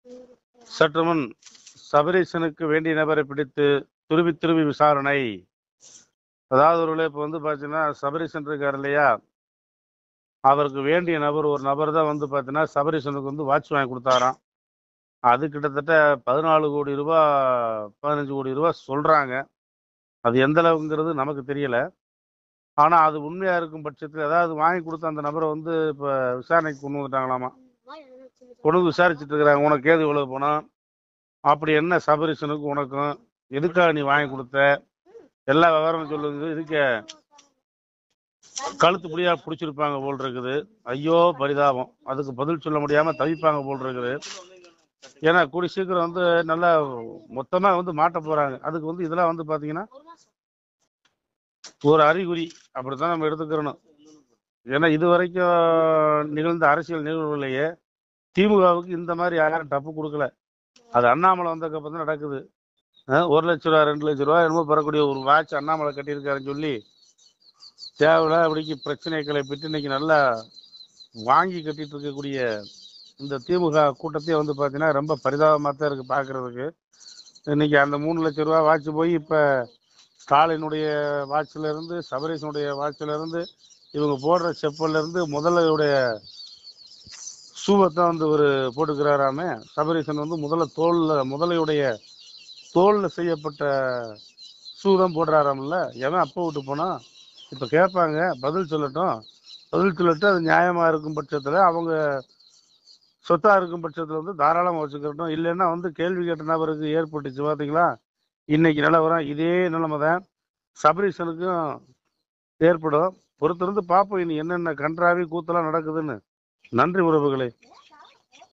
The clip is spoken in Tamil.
சற்றுமுன் சபரீசனுக்கு வேண்டிய நபரை பிடித்து துருவி துருவி விசாரணை அதாவது ஒரு இப்போ வந்து பார்த்தீங்கன்னா சபரீசன் இருக்கார் இல்லையா அவருக்கு வேண்டிய நபர் ஒரு நபர் தான் வந்து பார்த்தீங்கன்னா சபரீசனுக்கு வந்து வாட்ச் வாங்கி கொடுத்தாராம் அது கிட்டத்தட்ட பதினாலு கோடி ரூபா பதினஞ்சு கோடி ரூபா சொல்றாங்க அது எந்த அளவுங்கிறது நமக்கு தெரியல ஆனா அது உண்மையா இருக்கும் பட்சத்தில் ஏதாவது வாங்கி கொடுத்த அந்த நபரை வந்து இப்ப விசாரணைக்கு கொண்டு வந்துட்டாங்களாமா கொண்டு வந்து விசாரிச்சுட்டு இருக்கிறாங்க உனக்கு ஏது இவ்வளவு பணம் அப்படி என்ன சபரிசனுக்கு உனக்கும் எதுக்காக நீ வாங்கி கொடுத்த எல்லா விவரமும் சொல்லுங்க இதுக்கு கழுத்து புடியா பிடிச்சிருப்பாங்க போல் இருக்குது ஐயோ பரிதாபம் அதுக்கு பதில் சொல்ல முடியாம தவிப்பாங்க போல் இருக்குது ஏன்னா கூடி சீக்கிரம் வந்து நல்லா மொத்தமா வந்து மாட்ட போறாங்க அதுக்கு வந்து இதெல்லாம் வந்து பாத்தீங்கன்னா ஒரு அறிகுறி அப்படித்தான் நம்ம எடுத்துக்கிறணும் ஏன்னா இது வரைக்கும் நிகழ்ந்த அரசியல் நிகழ்வுகளையே திமுகவுக்கு இந்த மாதிரி யாரும் டப்பு கொடுக்கல அது அண்ணாமலை வந்ததுக்கப்புறம் தான் நடக்குது அஹ் ஒரு லட்ச ரூபா ரெண்டு லட்ச ரூபா என்னமோ பெறக்கூடிய ஒரு வாட்ச் அண்ணாமலை கட்டியிருக்காருன்னு சொல்லி தேவையில்ல அப்படிக்கு பிரச்சனைகளை பற்றி இன்னைக்கு நல்லா வாங்கி கட்டிட்டு இருக்கக்கூடிய இந்த திமுக கூட்டத்தையே வந்து பார்த்தீங்கன்னா ரொம்ப பரிதாபமாக தான் இருக்கு பார்க்கறதுக்கு இன்னைக்கு அந்த மூணு லட்ச ரூபா வாட்ச் போய் இப்போ ஸ்டாலினுடைய வாட்ச்ல இருந்து சபரீஷனுடைய வாட்ச்ல இருந்து இவங்க போடுற செப்பல்ல இருந்து முதலையுடைய ஷூவை தான் வந்து ஒரு போட்டுக்கிறாராமே சபரீசன் வந்து முதல்ல தோல்ல முதலையுடைய தோல்ல செய்யப்பட்ட ஷூ தான் போடுறாராம்ல எவன் அப்போ விட்டு போனா இப்போ கேட்பாங்க பதில் சொல்லட்டும் பதில் சொல்லிட்டு அது நியாயமா இருக்கும் பட்சத்தில் அவங்க சொத்தா இருக்கும் பட்சத்தில் வந்து தாராளமாக வச்சுக்கிறட்டும் இல்லைன்னா வந்து கேள்வி கேட்ட நபருக்கு ஏற்பட்டுச்சு பார்த்தீங்களா இன்னைக்கு நிலவரம் இதே நிலைமை தான் சபரீசனுக்கும் ஏற்படும் பொறுத்திருந்து பார்ப்போம் இனி என்னென்ன கன்றாவி கூத்தெல்லாம் நடக்குதுன்னு நன்றி உறவுகளே